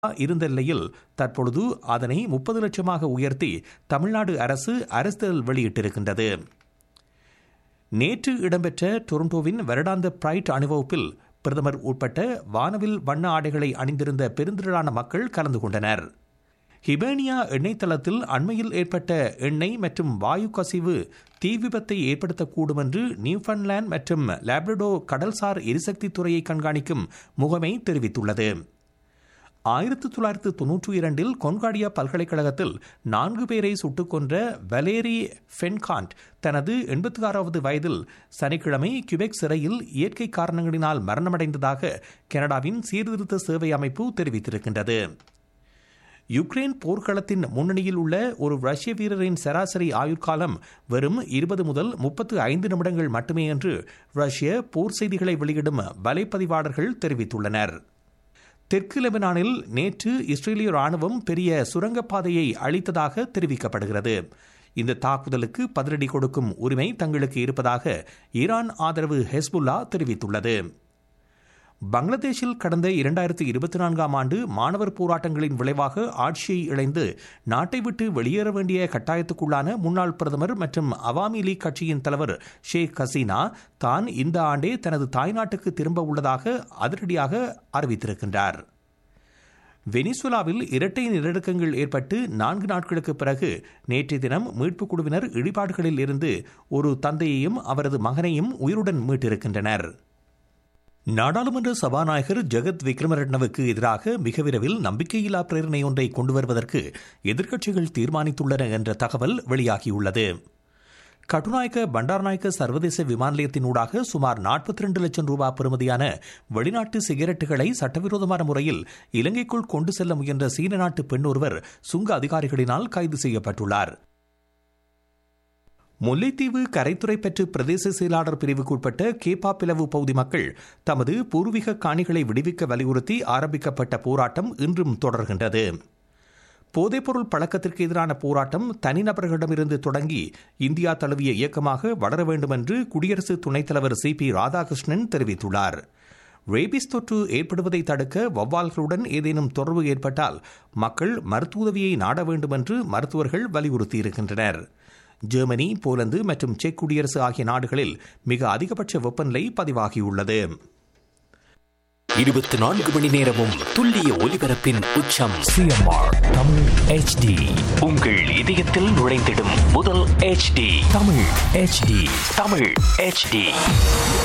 இருந்த நிலையில் தற்பொழுது அதனை முப்பது லட்சமாக உயர்த்தி தமிழ்நாடு அரசு அரசிதழ் வெளியிட்டிருக்கின்றது நேற்று இடம்பெற்ற டொரண்டோவின் வருடாந்த பிரைட் அணிவகுப்பில் பிரதமர் உட்பட்ட வானவில் வண்ண ஆடைகளை அணிந்திருந்த பெருந்திரளான மக்கள் கலந்து கொண்டனர் ஹிபேனியா எண்ணெய் தளத்தில் அண்மையில் ஏற்பட்ட எண்ணெய் மற்றும் வாயு கசிவு தீ விபத்தை ஏற்படுத்தக்கூடும் என்று நியூஃபன்லாந்து மற்றும் லேப்ரடோ கடல்சார் எரிசக்தி துறையை கண்காணிக்கும் முகமை தெரிவித்துள்ளது ஆயிரத்தி தொள்ளாயிரத்து தொன்னூற்றி இரண்டில் கொன்காடியா பல்கலைக்கழகத்தில் நான்கு பேரை சுட்டுக் கொன்ற வலேரி ஃபென்காண்ட் தனது எண்பத்தி ஆறாவது வயதில் சனிக்கிழமை கியூபெக் சிறையில் இயற்கை காரணங்களினால் மரணமடைந்ததாக கனடாவின் சீர்திருத்த சேவை அமைப்பு தெரிவித்திருக்கின்றது யுக்ரைன் போர்க்களத்தின் முன்னணியில் உள்ள ஒரு ரஷ்ய வீரரின் சராசரி ஆயுட்காலம் வெறும் இருபது முதல் முப்பத்து ஐந்து நிமிடங்கள் மட்டுமே என்று ரஷ்ய போர் செய்திகளை வெளியிடும் வலைப்பதிவாளர்கள் தெரிவித்துள்ளனர் தெற்கு லெபனானில் நேற்று இஸ்ரேலிய ராணுவம் பெரிய சுரங்கப்பாதையை அழித்ததாக தெரிவிக்கப்படுகிறது இந்த தாக்குதலுக்கு பதிலடி கொடுக்கும் உரிமை தங்களுக்கு இருப்பதாக ஈரான் ஆதரவு ஹெஸ்புல்லா தெரிவித்துள்ளது பங்களாதேஷில் கடந்த இரண்டாயிரத்தி இருபத்தி நான்காம் ஆண்டு மாணவர் போராட்டங்களின் விளைவாக ஆட்சியை இழைந்து நாட்டை விட்டு வெளியேற வேண்டிய கட்டாயத்துக்குள்ளான முன்னாள் பிரதமர் மற்றும் அவாமி லீக் கட்சியின் தலைவர் ஷேக் ஹசீனா தான் இந்த ஆண்டே தனது தாய்நாட்டுக்கு திரும்ப உள்ளதாக அதிரடியாக அறிவித்திருக்கின்றார் வெனிசுலாவில் இரட்டை நிலநடுக்கங்கள் ஏற்பட்டு நான்கு நாட்களுக்கு பிறகு நேற்றைய தினம் மீட்புக் குழுவினர் இடிபாடுகளில் இருந்து ஒரு தந்தையையும் அவரது மகனையும் உயிருடன் மீட்டிருக்கின்றனர் நாடாளுமன்ற சபாநாயகர் ஜெகத் விக்ரமரட்னவுக்கு எதிராக மிக விரைவில் நம்பிக்கையில்லா பிரேரணை ஒன்றை கொண்டு வருவதற்கு எதிர்க்கட்சிகள் தீர்மானித்துள்ளன என்ற தகவல் வெளியாகியுள்ளது கட்டுநாயக்க பண்டார்நாயக்க சர்வதேச விமான நிலையத்தினூடாக சுமார் நாற்பத்தி ரெண்டு லட்சம் ரூபாய் பெறுமதியான வெளிநாட்டு சிகரெட்டுகளை சட்டவிரோதமான முறையில் இலங்கைக்குள் கொண்டு செல்ல முயன்ற சீன நாட்டு பெண் ஒருவர் சுங்க அதிகாரிகளினால் கைது செய்யப்பட்டுள்ளார் முல்லைத்தீவு கரைத்துறை பெற்று பிரதேச செயலாளர் பிரிவுக்குட்பட்ட கேப்பா பிளவு பகுதி மக்கள் தமது பூர்வீக காணிகளை விடுவிக்க வலியுறுத்தி ஆரம்பிக்கப்பட்ட போராட்டம் இன்றும் தொடர்கின்றது போதைப்பொருள் பழக்கத்திற்கு எதிரான போராட்டம் தனிநபர்களிடமிருந்து தொடங்கி இந்தியா தழுவிய இயக்கமாக வளர வேண்டும் என்று குடியரசு துணைத் தலைவர் சி பி ராதாகிருஷ்ணன் தெரிவித்துள்ளார் ரேபிஸ் தொற்று ஏற்படுவதை தடுக்க வவ்வால்களுடன் ஏதேனும் தொடர்பு ஏற்பட்டால் மக்கள் மருத்துவ உதவியை நாட வேண்டும் என்று மருத்துவர்கள் வலியுறுத்தியிருக்கின்றனர் ஜெர்மனி போலந்து மற்றும் செக் குடியரசு ஆகிய நாடுகளில் மிக அதிகபட்ச வெப்பநிலை பதிவாகியுள்ளது இருபத்தி நான்கு மணி நேரமும் துல்லிய ஒலிபரப்பின் உச்சம் சிஎம்ஆர் தமிழ் ஹெச்டி உங்கள் இதயத்தில் நுழைந்திடும் முதல் HD Tamil HD Tamil HD